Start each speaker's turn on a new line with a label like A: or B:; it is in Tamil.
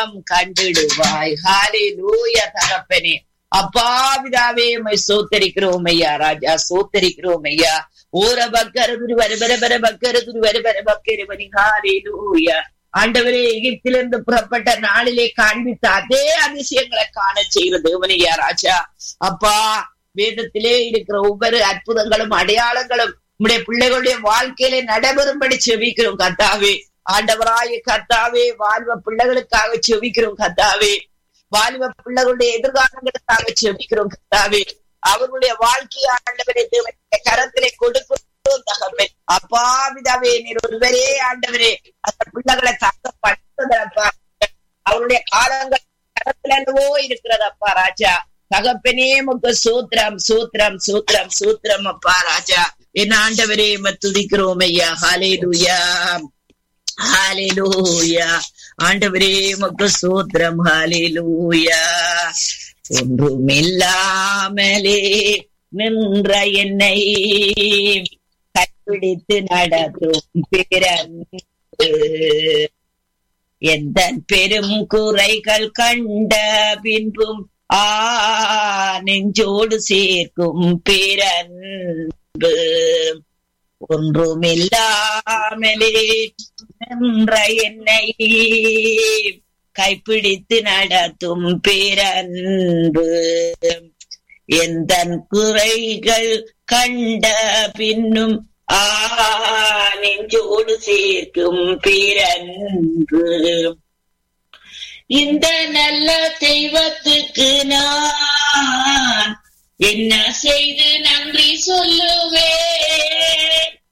A: உள்ளம் கண்டிடுவாய் ஹாலே லூய தகப்பனே அப்பா பிதாவே உம்மை சோத்தரிக்கிறோம் ஐயா ராஜா சோத்தரிக்கிறோம் ஐயா ஓர பக்கர துரு வர வர வர பக்கர துரு வர வர பக்கர வரி ஹாலே லூயா ஆண்டவரே எகிப்திலிருந்து புறப்பட்ட நாளிலே காண்பித்த அதே அதிசயங்களை காண செய்கிற தேவனையா ராஜா அப்பா வேதத்திலே இருக்கிற ஒவ்வொரு அற்புதங்களும் அடையாளங்களும் நம்முடைய பிள்ளைகளுடைய வாழ்க்கையிலே நடைபெறும்படி செவிக்கிறோம் கத்தாவே ஆண்டவராய கத்தாவே வாழ்வ பிள்ளைகளுக்காக செவிக்கிறோம் கத்தாவே வாலிப பிள்ளைகளுடைய எதிர்காலங்களுக்காக செவிக்கிறோம் கத்தாவே அவர்களுடைய வாழ்க்கையை ஆண்டவரை தேவனுடைய கரத்திலே கொடுக்கிறோம் தகப்பே அப்பா பிதாவே நீர் ஒருவரே ஆண்டவரே அந்த பிள்ளைகளை தாக்க படுத்துதப்பா அவருடைய காலங்கள் கரத்திலவோ இருக்கிறது அப்பா ராஜா தகப்பனே முக்க சூத்திரம் சூத்திரம் சூத்திரம் சூத்திரம் அப்பா ராஜா என் ஆண்டவரே துதிக்கிறோம் ஐயா ஹாலேலுயா ஹாலேலூயா ஆண்டவரே முக்கு சூத்திரம் ஹாலேலூயா ஒன்றுமில்லாமலே நின்ற என்னை கைப்பிடித்து நடத்தும் பிறந்து எந்த பெரும் குறைகள் கண்ட பின்பும் ஆ நெஞ்சோடு சேர்க்கும் பிறன்பு ஒன்றுமில்லாமலே நின்ற என்னை கைப்பிடித்து நடத்தும் பிறன்பு எந்த குறைகள் கண்ட பின்னும் ஆ நெஞ்சோடு சேர்க்கும் பிறன்பு இந்த நல்ல தெய்வத்துக்கு நான் என்ன செய்து நன்றி சொல்லுவேன்